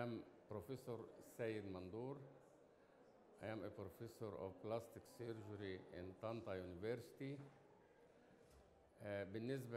am Professor Sayed Mandoor. I am a professor of plastic surgery in Tanta University. آه، بالنسبة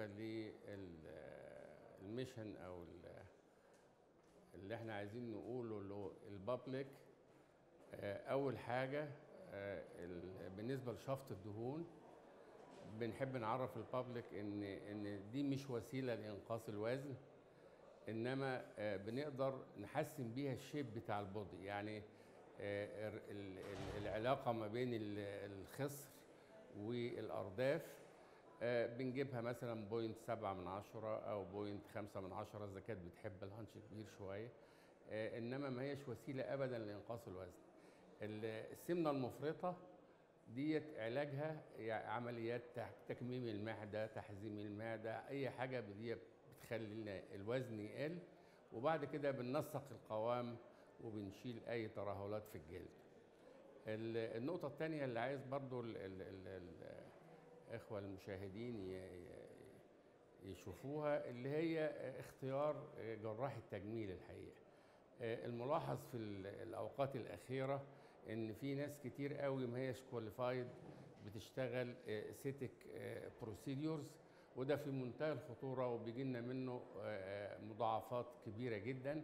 للميشن أو ال- اللي احنا عايزين نقوله للبابليك أول حاجة آه، ال- بالنسبة لشفط الدهون بنحب نعرف البابليك ان ان دي مش وسيله لانقاص الوزن انما آه، بنقدر نحسن بيها الشيب بتاع البودي يعني آه، ال- ال- ال- العلاقه ما بين ال- الخصر والارداف آه، بنجيبها مثلا بوينت سبعة من عشرة أو بوينت خمسة من عشرة إذا كانت بتحب الهانش كبير شوية آه، إنما ما هيش وسيلة أبدا لإنقاص الوزن ال- السمنة المفرطة ديت علاجها يعني عمليات تح- تكميم المعدة تحزيم المعدة أي حاجة دي بتخلي لنا الوزن يقل وبعد كده بننسق القوام وبنشيل أي ترهلات في الجلد ال- النقطة الثانية اللي عايز برضو ال- ال- ال- الإخوة المشاهدين ي- ي- يشوفوها اللي هي اختيار جراح التجميل الحقيقة الملاحظ في ال- الأوقات الأخيرة إن في ناس كتير قوي ما هيش كواليفايد بتشتغل سيتك بروسيديورز وده في منتهى الخطورة وبيجي لنا منه آه، مضاعفات كبيرة جدا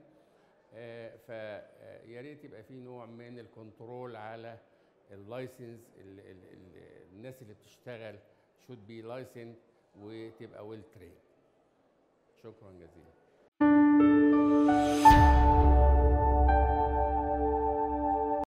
فيا ريت يبقى في نوع من الكنترول على اللايسنس ال- ال- ال- الناس اللي بتشتغل should be licensed وتبقى well trained شكرا جزيلا